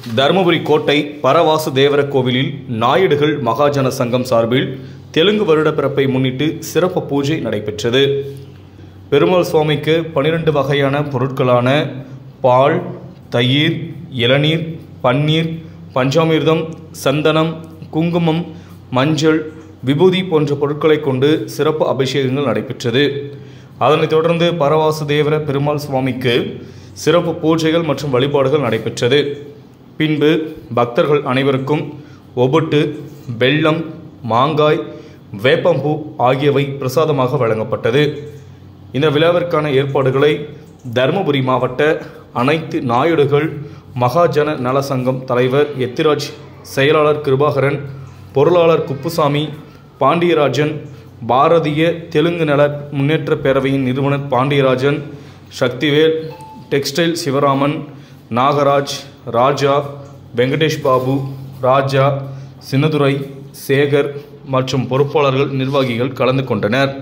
தருமபுரி கோட்டை பரவாசு தேவர கோவிலில் நாயுடுகள் மகாஜன சங்கம் சார்பில் தெலுங்கு வருட பிறப்பை முன்னிட்டு சிறப்பு பூஜை நடைபெற்றது பெருமாள் சுவாமிக்கு பனிரெண்டு வகையான பொருட்களான பால் தயிர் இளநீர் பன்னீர் பஞ்சாமிர்தம் சந்தனம் குங்குமம் மஞ்சள் விபூதி போன்ற பொருட்களை கொண்டு சிறப்பு அபிஷேகங்கள் நடைபெற்றது அதனைத் தொடர்ந்து பரவாசுதேவர பெருமாள் சுவாமிக்கு சிறப்பு பூஜைகள் மற்றும் வழிபாடுகள் நடைபெற்றது பின்பு பக்தர்கள் அனைவருக்கும் ஒபட்டு வெல்லம் மாங்காய் வேப்பம்பூ ஆகியவை பிரசாதமாக வழங்கப்பட்டது இந்த விழாவிற்கான ஏற்பாடுகளை தருமபுரி மாவட்ட அனைத்து நாயுடுகள் மகாஜன நல சங்கம் தலைவர் எத்திராஜ் செயலாளர் கிருபாகரன் பொருளாளர் குப்புசாமி பாண்டியராஜன் பாரதிய தெலுங்கு நல முன்னேற்ற பேரவையின் நிறுவனர் பாண்டியராஜன் சக்திவேல் டெக்ஸ்டைல் சிவராமன் நாகராஜ் ராஜா வெங்கடேஷ் பாபு ராஜா சின்னதுரை சேகர் மற்றும் பொறுப்பாளர்கள் நிர்வாகிகள் கலந்து கொண்டனர்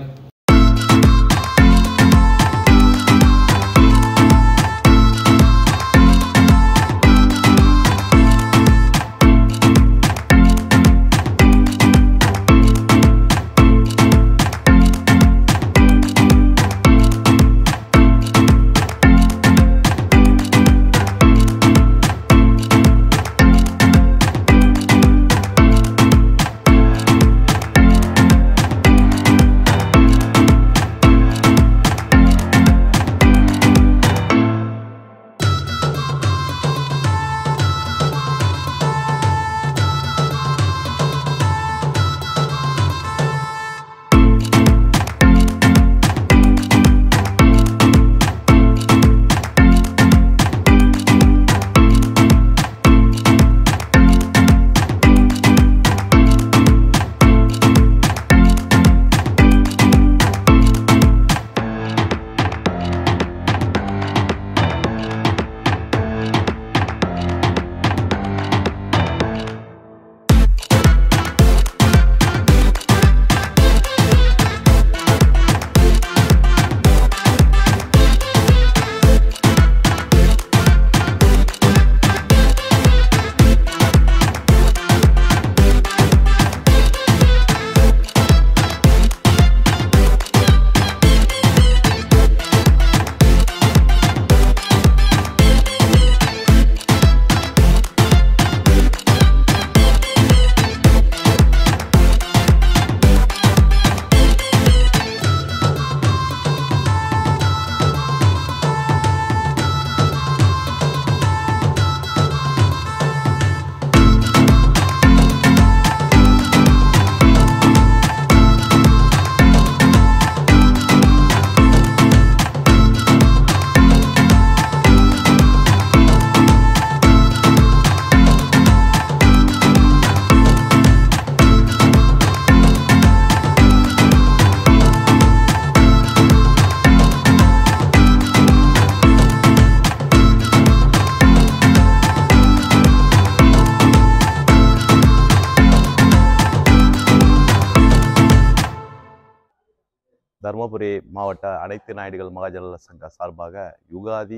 தருமபுரி மாவட்ட அனைத்து நாயுடுகள் மகாஜன சங்க சார்பாக யுகாதி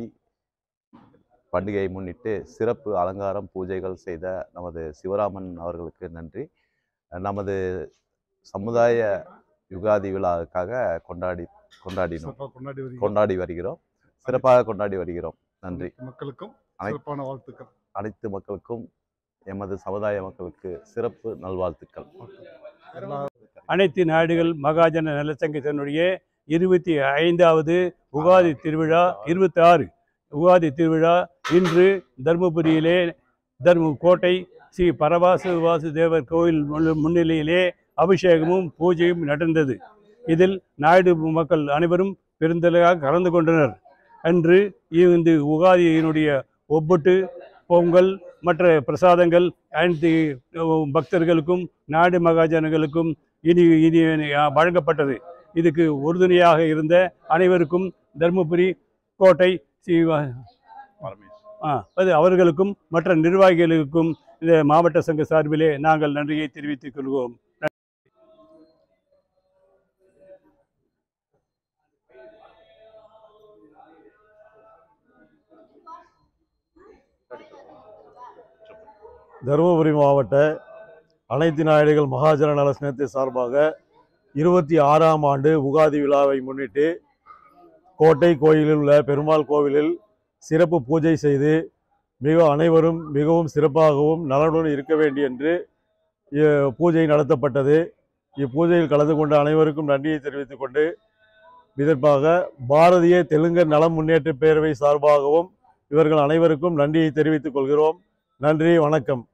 பண்டிகையை முன்னிட்டு சிறப்பு அலங்காரம் பூஜைகள் செய்த நமது சிவராமன் அவர்களுக்கு நன்றி நமது சமுதாய யுகாதி விழாவுக்காக கொண்டாடி கொண்டாடினோம் சிறப்பாக கொண்டாடி வருகிறோம் கொண்டாடி வருகிறோம் சிறப்பாக கொண்டாடி வருகிறோம் நன்றி மக்களுக்கும் அனை- சிறப்பான வாழ்த்துக்கள் அனைத்து மக்களுக்கும் எமது சமுதாய மக்களுக்கு சிறப்பு நல்வாழ்த்துக்கள் எல்லா அனைத்து நாடுகள் மகாஜன நலச்சங்கத்தினுடைய இருபத்தி ஐந்தாவது உகாதி திருவிழா இருபத்தி ஆறு உகாதி திருவிழா இன்று தர்மபுரியிலே தர்ம கோட்டை ஸ்ரீ பரவாசு வாசுதேவர் கோயில் முன்னு- முன்னிலையிலே அபிஷேகமும் பூஜையும் நடந்தது இதில் நாயுடு மக்கள் அனைவரும் பெருந்தலையாக கலந்து கொண்டனர் அன்று இந்த உகாதியினுடைய ஒப்பட்டு பொங்கல் மற்ற பிரசாதங்கள் அனைத்து அஹ், பக்தர்களுக்கும் நாடு மகாஜனங்களுக்கும் இனி இனி வழங்கப்பட்டது இதுக்கு உறுதுணையாக இருந்த அனைவருக்கும் தருமபுரி கோட்டை ஸ்ரீ ஆ, அது அவர்களுக்கும் மற்ற நிர்வாகிகளுக்கும் இந்த மாவட்ட சங்க சார்பிலே நாங்கள் நன்றியை தெரிவித்துக் கொள்வோம் தருமபுரி மாவட்ட அனைத்து நாயுடுகள் மகாஜன நல சங்கத்தை சார்பாக இருபத்தி ஆறாம் ஆண்டு உகாதி விழாவை முன்னிட்டு கோட்டை கோயிலில் உள்ள பெருமாள் கோவிலில் சிறப்பு பூஜை செய்து மிக அனைவரும் மிகவும் சிறப்பாகவும் நலனுடன் இருக்க வேண்டும் என்று இ- பூஜை நடத்தப்பட்டது இப்பூஜையில் கலந்து கொண்ட அனைவருக்கும் நன்றியை தெரிவித்துக் கொண்டு இதற்காக பாரதிய தெலுங்கர் நலம் முன்னேற்ற பேரவை சார்பாகவும் இவர்கள் அனைவருக்கும் நன்றியை தெரிவித்துக் கொள்கிறோம் நன்றி வணக்கம்